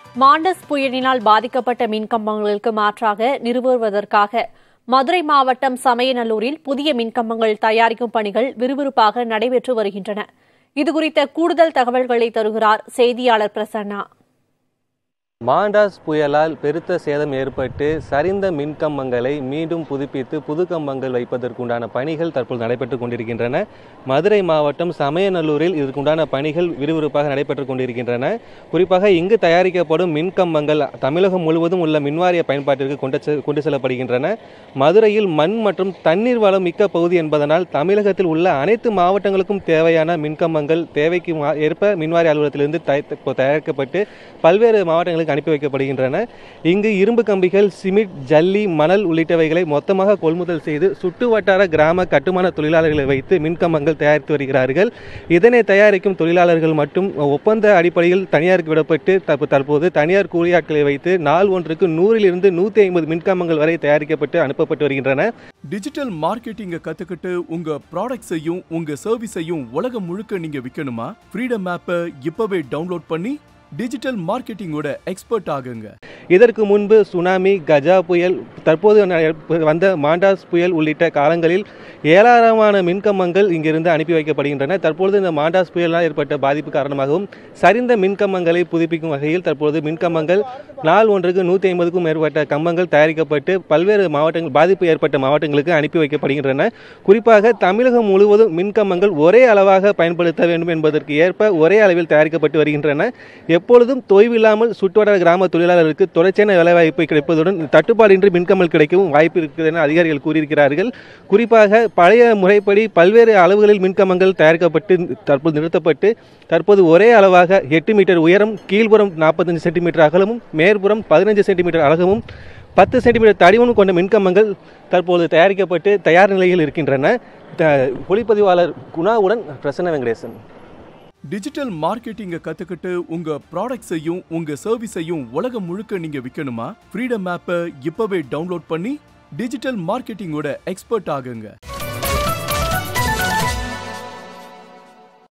Mandous புயலினால் பாதிக்கப்பட்ட மின்கம்பங்களுக்கு மாற்றாக நிறுவுவதற்காக மதுரை மாவட்டம் சமயநல்லூரில் புதிய மின்கம்பங்கள் தயாரிக்கும் பணிகள் விறுவிறுப்பாக நடைபெற்று வருகின்றன இதுகுறித்த கூடுதல் தகவல்களை தருகிறார் செய்தியாளர் பிரசன்னா மாண்டாஸ் புயலால் பெருத்த சேதம் ஏற்பட்டு சரிந்த மின்கம்பங்களை மீண்டும் புதுப்பித்து புது கம்பங்கள் வைப்பதற்குண்டான பணிகள் தற்போது நடைபெற்றுக் கொண்டிருக்கின்றன மதுரை மாவட்டம் சமயநல்லூரில் இதற்குண்டான பணிகள் விறுவிறுப்பாக நடைபெற்றுக் கொண்டிருக்கின்றன குறிப்பாக இங்கு தயாரிக்கப்படும் மின்கம்பங்கள் தமிழகம் முழுவதும் உள்ள மின்வாரிய பயன்பாட்டிற்கு கொண்டு செ- கொண்டு செல்லப்படுகின்றன மதுரையில் மண் மற்றும் தண்ணீர் வளம் மிக்க பகுதி என்பதனால் தமிழகத்தில் உள்ள அனைத்து மாவட்டங்களுக்கும் தேவையான மின்கம்பங்கள் தேவைக்கு மா- ஏற்ப மின்வாரிய அலுவலகத்திலிருந்து தய- இப்போ தயாரிக்கப்பட்டு பல்வேறு மாவட்டங்களுக்கு அனுப்பி வைக்கப்படுகின்றன இங்கு இரும்பு கம்பிகள் சிமெண்ட் ஜல்லி மணல் உள்ளிட்டவைகளை மொத்தமாக கொள்முதல் செய்து சுற்று வட்டார கிராம கட்டுமான தொழிலாளர்களை வைத்து மின்கம்பங்கள் தயாரித்து வருகிறார்கள் இதனை தயாரிக்கும் தொழிலாளர்கள் மட்டும் ஒப்பந்த அடிப்படையில் தனியாருக்கு விடப்பட்டு தற்ப- தற்போது தனியார் கூலியாட்களை வைத்து நாள் ஒன்றுக்கு நூறிலிருந்து நூற்றி ஐம்பது மின்கம்பங்கள் வரை தயாரிக்கப்பட்டு அனுப்பப்பட்டு வருகின்றன டிஜிட்டல் மார்க்கெட்டிங்க கத்துக்கிட்டு உங்க ப்ராடக்ட்ஸையும் உங்க சர்வீஸையும் உலகம் முழுக்க நீங்க விற்கணுமா ஃப்ரீடம் ஆப்பை இப்பவே டவுன்லோட் பண்ணி டிஜிட்டல் மார்க்கெட்டிங்கோட எக்ஸ்பர்ட் ஆகுங்க இதற்கு முன்பு சுனாமி கஜா புயல் தற்போது ந- வந்த மாண்டாஸ் புயல் உள்ளிட்ட காலங்களில் ஏராளமான மின்கம்பங்கள் இங்கிருந்து அனுப்பி வைக்கப்படுகின்றன தற்பொழுது இந்த மாண்டாஸ் புயலால் ஏற்பட்ட பாதிப்பு காரணமாகவும் சரிந்த மின்கம்பங்களை புதுப்பிக்கும் வகையில் தற்பொழுது மின்கம்பங்கள் நாள் ஒன்றுக்கு நூற்றி ஐம்பதுக்கும் மேற்பட்ட கம்பங்கள் தயாரிக்கப்பட்டு பல்வேறு மாவட்டங்கள் பாதிப்பு ஏற்பட்ட மாவட்டங்களுக்கு அனுப்பி வைக்கப்படுகின்றன குறிப்பாக தமிழகம் முழுவதும் மின்கம்பங்கள் ஒரே அளவாக பயன்படுத்த வேண்டும் என்பதற்கு ஏற்ப ஒரே அளவில் தயாரிக்கப்பட்டு வருகின்றன எப்பொழுதும் தொய்வில்லாமல் சுற்றுவட்டார கிராம தொழிலாளர்களுக்கு தொடர்ச்சியான வேலைவாய்ப்பு கிடைப்பதுடன் தட்டுப்பாடின்றி மின்கம்பல் கிடைக்கவும் வாய்ப்பு இருக்குது என அதிகாரிகள் கூறியிருக்கிறார்கள் குறிப்பாக பழைய முறைப்படி பல்வேறு அளவுகளில் மின்கம்பங்கள் தயாரிக்கப்பட்டு தற்போது நிறுத்தப்பட்டு தற்போது ஒரே அளவாக எட்டு மீட்டர் உயரம் கீழ்ப்புறம் நாற்பத்தஞ்சு சென்டிமீட்டர் அகலமும் மேற்புறம் பதினஞ்சு சென்டிமீட்டர் அகலமும் பத்து சென்டிமீட்டர் தடிமனும் கொண்ட மின்கம்பங்கள் தற்போது தயாரிக்கப்பட்டு தயார் நிலையில் இருக்கின்றன த- ஒளிப்பதிவாளர் குணாவுடன் பிரசன்ன வெங்கடேசன் டிஜிட்டல் மார்க்கெட்டிங்க கத்துக்கிட்டு உங்க ப்ராடக்ட்ஸையும் உங்க சர்வீஸையும் உலகம் முழுக்க நீங்க விற்கணுமா ஃப்ரீடம் ஆப்பை இப்பவே டவுன்லோட் பண்ணி டிஜிட்டல் மார்க்கெட்டிங்கோட எக்ஸ்பர்ட் ஆகுங்க